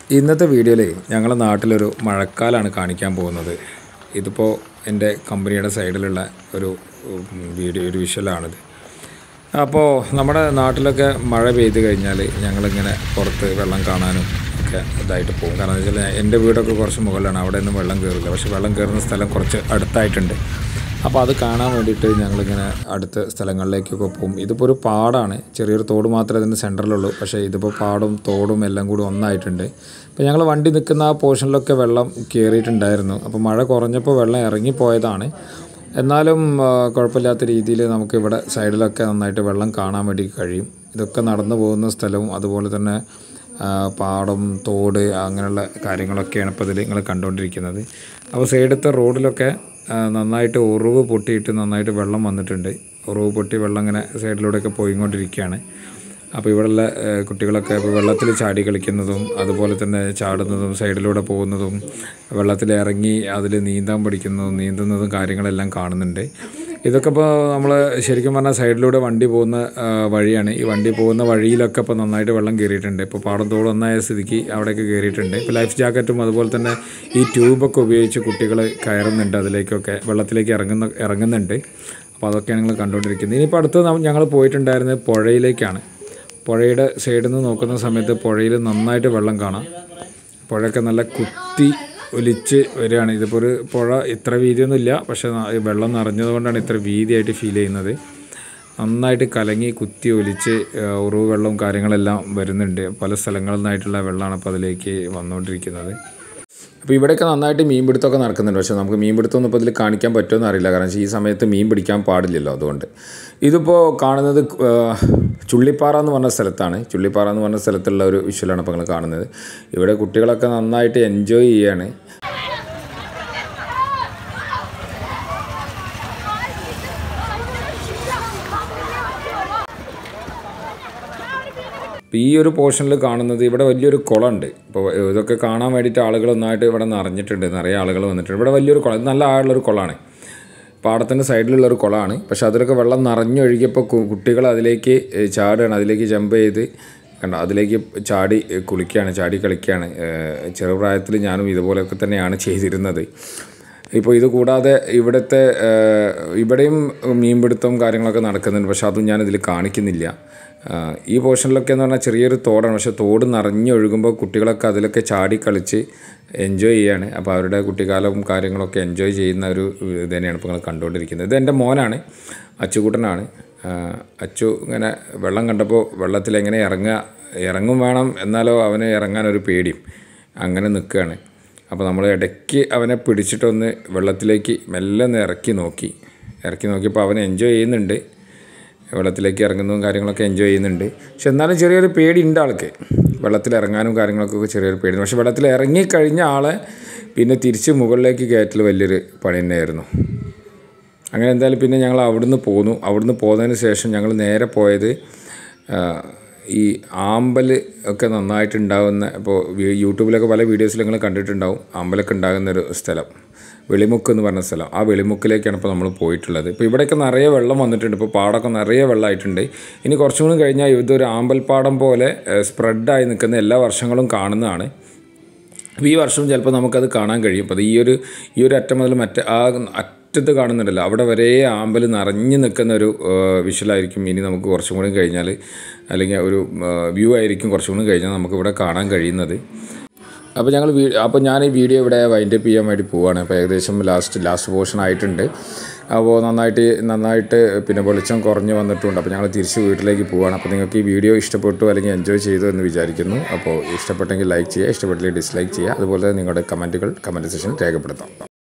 ഇന്നത്തെ വീഡിയോയിൽ ഞങ്ങളുടെ നാട്ടിലൊരു മഴക്കാലമാണ് കാണിക്കാൻ പോകുന്നത് ഇതിപ്പോൾ എൻ്റെ കമ്പനിയുടെ സൈഡിലുള്ള ഒരു ഉം, വീഡിയോ ഒരു വിഷ്വലാണിത് അപ്പോൾ നമ്മുടെ നാട്ടിലൊക്കെ മഴ പെയ്ത് കഴിഞ്ഞാൽ ഞങ്ങളിങ്ങനെ പുറത്ത് വെള്ളം കാണാനും ഒക്കെ ഇതായിട്ട് പോകും കാരണം എന്താ വെച്ചാൽ എൻ്റെ വീടൊക്കെ കുറച്ച് മുകളിലാണ് അവിടെ ഒന്നും വെള്ളം കയറില്ല പക്ഷേ വെള്ളം കയറുന്ന സ്ഥലം കുറച്ച് അടുത്തായിട്ടുണ്ട് അപ്പോൾ അത് കാണാൻ വേണ്ടിയിട്ട് ഞങ്ങളിങ്ങനെ അടുത്ത സ്ഥലങ്ങളിലേക്കൊക്കെ പോകും ഇതിപ്പോൾ ഒരു പാടാണ് ചെറിയൊരു തോട് മാത്രമേ ഇതിൻ്റെ സെൻറ്ററിലുള്ളൂ പക്ഷേ ഇതിപ്പോൾ പാടും തോടും എല്ലാം കൂടി ഒന്നായിട്ടുണ്ട് അപ്പോൾ ഞങ്ങൾ വണ്ടി നിൽക്കുന്ന ആ പോർഷനിലൊക്കെ വെള്ളം കയറിയിട്ടുണ്ടായിരുന്നു അപ്പോൾ മഴ കുറഞ്ഞപ്പോൾ വെള്ളം ഇറങ്ങിപ്പോയതാണ് എന്നാലും ആ, കുഴപ്പമില്ലാത്ത രീതിയിൽ നമുക്ക് ഇവിടെ സൈഡിലൊക്കെ നന്നായിട്ട് വെള്ളം കാണാൻ വേണ്ടി കഴിയും ഇതൊക്കെ നടന്നു പോകുന്ന സ്ഥലവും അതുപോലെ തന്നെ ആ, പാടം തോട് അങ്ങനെയുള്ള കാര്യങ്ങളൊക്കെയാണ് ഇപ്പോൾ ഇതിൽ നിങ്ങൾ കണ്ടുകൊണ്ടിരിക്കുന്നത് അപ്പോൾ സൈഡത്തെ റോഡിലൊക്കെ ആ, നന്നായിട്ട് ഉറവ് പൊട്ടിയിട്ട് നന്നായിട്ട് വെള്ളം വന്നിട്ടുണ്ട് ഉറവ് പൊട്ടി വെള്ളം ഇങ്ങനെ സൈഡിലൂടെയൊക്കെ പോയിക്കൊണ്ടിരിക്കുകയാണ് അപ്പോൾ ഇവിടെയുള്ള ഏഹ്, കുട്ടികളൊക്കെ ഇപ്പോൾ വെള്ളത്തിൽ ചാടി കളിക്കുന്നതും അതുപോലെ തന്നെ ചാടുന്നതും സൈഡിലൂടെ പോകുന്നതും വെള്ളത്തിൽ ഇറങ്ങി അതിൽ നീന്താൻ പഠിക്കുന്നതും നീന്തുന്നതും കാര്യങ്ങളെല്ലാം കാണുന്നുണ്ട് ഇതൊക്കെ ഇപ്പോൾ നമ്മൾ ശരിക്കും പറഞ്ഞാൽ സൈഡിലൂടെ വണ്ടി പോകുന്ന ആ, വഴിയാണ് ഈ വണ്ടി പോകുന്ന വഴിയിലൊക്കെ ഇപ്പോൾ നന്നായിട്ട് വെള്ളം കയറിയിട്ടുണ്ട് ഇപ്പോൾ പാടം തോട് ഒന്നായ സ്ഥിതിക്ക് അവിടെയൊക്കെ കയറിയിട്ടുണ്ട് ഇപ്പോൾ ലൈഫ് ജാക്കറ്റും അതുപോലെ തന്നെ ഈ ട്യൂബൊക്കെ ഉപയോഗിച്ച് കുട്ടികൾ കയറുന്നുണ്ട് അതിലേക്കൊക്കെ വെള്ളത്തിലേക്ക് ഇറങ്ങുന്ന ഇറങ്ങുന്നുണ്ട് അപ്പോൾ അതൊക്കെയാണ് നിങ്ങൾ കണ്ടുകൊണ്ടിരിക്കുന്നത് ഇനിയിപ്പോൾ അടുത്ത് ഞങ്ങൾ പോയിട്ടുണ്ടായിരുന്നത് പുഴയിലേക്കാണ് പുഴയുടെ സൈഡിൽ നിന്ന് നോക്കുന്ന സമയത്ത് പുഴയിൽ നന്നായിട്ട് വെള്ളം കാണാം പുഴയൊക്കെ നല്ല കുത്തി ഒലിച്ച് വരികയാണ് ഇതിപ്പോൾ ഒരു പുഴ ഇത്ര വീതിയൊന്നുമില്ല പക്ഷേ ന- ഈ വെള്ളം നിറഞ്ഞതുകൊണ്ടാണ് ഇത്ര വീതിയായിട്ട് ഫീൽ ചെയ്യുന്നത് നന്നായിട്ട് കലങ്ങി കുത്തി ഒലിച്ച് ആ, ഉറവ് വെള്ളവും കാര്യങ്ങളെല്ലാം വരുന്നുണ്ട് പല സ്ഥലങ്ങളിൽ നിന്നായിട്ടുള്ള വെള്ളമാണ് ഇപ്പോൾ അതിലേക്ക് വന്നുകൊണ്ടിരിക്കുന്നത് അപ്പോൾ ഇവിടെയൊക്കെ നന്നായിട്ട് മീൻപിടുത്തമൊക്കെ നടക്കുന്നുണ്ട് പക്ഷേ നമുക്ക് മീൻപിടുത്തമൊന്നും ഇപ്പോൾ ഇതിൽ കാണിക്കാൻ പറ്റുമെന്ന് അറിയില്ല കാരണം വെച്ചാൽ ഈ സമയത്ത് മീൻ പിടിക്കാൻ പാടില്ലല്ലോ അതുകൊണ്ട് ഇതിപ്പോൾ കാണുന്നത് ആ, ചുള്ളിപ്പാറ എന്ന് പറഞ്ഞ സ്ഥലത്താണ് ചുള്ളിപ്പാറ എന്ന് പറഞ്ഞ സ്ഥലത്തുള്ള ഒരു വിഷ്വലാണ് ഇപ്പോൾ നിങ്ങൾ കാണുന്നത് ഇവിടെ കുട്ടികളൊക്കെ നന്നായിട്ട് എൻജോയ് ചെയ്യാണ് ഇപ്പോൾ ഈ ഒരു പോർഷനിൽ കാണുന്നത് ഇവിടെ വലിയൊരു കുളമുണ്ട് ഇപ്പോൾ ഇതൊക്കെ കാണാൻ വേണ്ടിയിട്ട് ആളുകൾ ഒന്നായിട്ട് ഇവിടെ നിറഞ്ഞിട്ടുണ്ട് നിറയെ ആളുകൾ വന്നിട്ടുണ്ട് ഇവിടെ വലിയൊരു കുളം ഇത് നല്ല ആളുള്ളൊരു കുളമാണ് പാടത്തിൻ്റെ സൈഡിലുള്ള ഒരു കുളമാണ് പക്ഷെ അതിലൊക്കെ വെള്ളം നിറഞ്ഞൊഴുകിയപ്പോൾ കു- കുട്ടികൾ അതിലേക്ക് ഏഹ്, ചാടുകയാണ് അതിലേക്ക് ജമ്പ് ചെയ്ത് കണ്ടോ അതിലേക്ക് ചാടി ഏഹ്, കുളിക്കുകയാണ് ചാടി കളിക്കുകയാണ് ഏഹ്, ചെറുപ്രായത്തിൽ ഞാനും ഇതുപോലെയൊക്കെ തന്നെയാണ് ചെയ്തിരുന്നത് ഇപ്പോൾ ഇത് കൂടാതെ ഇവിടുത്തെ ഏഹ്, ഇവിടെയും മീൻപിടുത്തവും കാര്യങ്ങളൊക്കെ നടക്കുന്നുണ്ട് പക്ഷെ അതും ഞാനിതിൽ കാണിക്കുന്നില്ല ആഹ് ഈ പോർഷനിലൊക്കെ എന്ന് പറഞ്ഞാൽ ചെറിയൊരു തോടാണ് പക്ഷേ തോട് നിറഞ്ഞൊഴുകുമ്പോൾ കുട്ടികളൊക്കെ അതിലൊക്കെ ചാടി കളിച്ച് എൻജോയ് ചെയ്യാണ് അപ്പോൾ അവരുടെ കുട്ടിക്കാലവും കാര്യങ്ങളൊക്കെ എൻജോയ് ചെയ്യുന്ന ഒരു ഇത് തന്നെയാണ് ഇപ്പോൾ നിങ്ങൾ കണ്ടുകൊണ്ടിരിക്കുന്നത് ഇത് എൻ്റെ മോനാണ് അച്ചുകൂട്ടനാണ് ആഹ് അച്ചു ഇങ്ങനെ വെള്ളം കണ്ടപ്പോൾ വെള്ളത്തിൽ എങ്ങനെ ഇറങ്ങുക ഇറങ്ങും വേണം എന്നാലോ അവന് ഇറങ്ങാനൊരു പേടിയും അങ്ങനെ നിൽക്കുകയാണ് അപ്പോൾ നമ്മൾ ഇടയ്ക്ക് അവനെ പിടിച്ചിട്ടൊന്ന് വെള്ളത്തിലേക്ക് മെല്ലെ ഒന്ന് ഇറക്കി നോക്കി ഇറക്കി നോക്കിയപ്പോൾ അവൻ എൻജോയ് ചെയ്യുന്നുണ്ട് വെള്ളത്തിലേക്ക് ഇറങ്ങുന്നതും കാര്യങ്ങളൊക്കെ എൻജോയ് ചെയ്യുന്നുണ്ട് പക്ഷെ എന്നാലും ചെറിയൊരു പേടി ഉണ്ട് ആൾക്ക് വെള്ളത്തിൽ ഇറങ്ങാനും കാര്യങ്ങളൊക്കെ ചെറിയൊരു പേടി പക്ഷെ വെള്ളത്തിൽ ഇറങ്ങിക്കഴിഞ്ഞ ആളെ പിന്നെ തിരിച്ച് മുകളിലേക്ക് കയറ്റൽ വലിയൊരു പണി തന്നെയായിരുന്നു അങ്ങനെ എന്തായാലും പിന്നെ ഞങ്ങൾ അവിടുന്ന് പോന്നു അവിടുന്ന് പോന്നതിന് ശേഷം ഞങ്ങൾ നേരെ പോയത് ആ, ഈ ആമ്പൽ ഒക്കെ നന്നായിട്ട് ഉണ്ടാകുന്ന ഇപ്പോൾ യൂട്യൂബിലൊക്കെ പല വീഡിയോസിൽ നിങ്ങൾ കണ്ടിട്ടുണ്ടാവും ആമ്പലൊക്കെ ഉണ്ടാകുന്ന ഒരു സ്ഥലം വെളിമുക്ക് എന്ന് പറഞ്ഞ സ്ഥലം ആ വെളിമുക്കിലേക്കാണ് ഇപ്പോൾ നമ്മൾ പോയിട്ടുള്ളത് ഇപ്പോൾ ഇവിടെയൊക്കെ നിറയെ വെള്ളം വന്നിട്ടുണ്ട് ഇപ്പോൾ പാടമൊക്കെ നിറയെ വെള്ളമായിട്ടുണ്ട് ഇനി കുറച്ചും കൂടി കഴിഞ്ഞാൽ ഇതൊരു ആമ്പൽപ്പാടം പോലെ സ്പ്രെഡായി നിൽക്കുന്ന എല്ലാ വർഷങ്ങളും കാണുന്നതാണ് അപ്പോൾ ഈ വർഷം ചിലപ്പോൾ നമുക്കത് കാണാൻ കഴിയും അപ്പോൾ അത് ഈ ഒരു ഈ ഒരു അറ്റം മുതൽ മറ്റേ ആ അറ്റത്ത് കാണുന്നുണ്ടല്ലോ അവിടെ വരെ ആമ്പൽ നിറഞ്ഞു നിൽക്കുന്ന ഒരു വിഷ്വലായിരിക്കും ഇനി നമുക്ക് കുറച്ചും കൂടി കഴിഞ്ഞാൽ അല്ലെങ്കിൽ ഒരു വ്യൂ ആയിരിക്കും കുറച്ചും കൂടി കഴിഞ്ഞാൽ നമുക്ക് ഇവിടെ കാണാൻ കഴിയുന്നത് അപ്പോൾ ഞങ്ങൾ വീ അപ്പോൾ ഞാൻ ഈ വീഡിയോ ഇവിടെ വൈൻഡപ്പ് ചെയ്യാൻ വേണ്ടി പോവുകയാണ് അപ്പോൾ ഏകദേശം ലാസ്റ്റ് ലാസ്റ്റ് പോർഷൻ ആയിട്ടുണ്ട് അപ്പോൾ നന്നായിട്ട് നന്നായിട്ട് പിന്നെ വെളിച്ചം കുറഞ്ഞ് വന്നിട്ടുണ്ട് അപ്പോൾ ഞങ്ങൾ തിരിച്ച് വീട്ടിലേക്ക് പോവുകയാണ് അപ്പോൾ നിങ്ങൾക്ക് ഈ വീഡിയോ ഇഷ്ടപ്പെട്ടു അല്ലെങ്കിൽ എൻജോയ് ചെയ്തു എന്ന് വിചാരിക്കുന്നു അപ്പോൾ ഇഷ്ടപ്പെട്ടെങ്കിൽ ലൈക്ക് ചെയ്യുക ഇഷ്ടപ്പെട്ടില്ലെങ്കിൽ ഡിസ്ലൈക്ക് ചെയ്യുക അതുപോലെ നിങ്ങളുടെ കമൻറ്റുകൾ കമൻറ്റ് സെക്ഷനിൽ രേഖപ്പെടുത്താം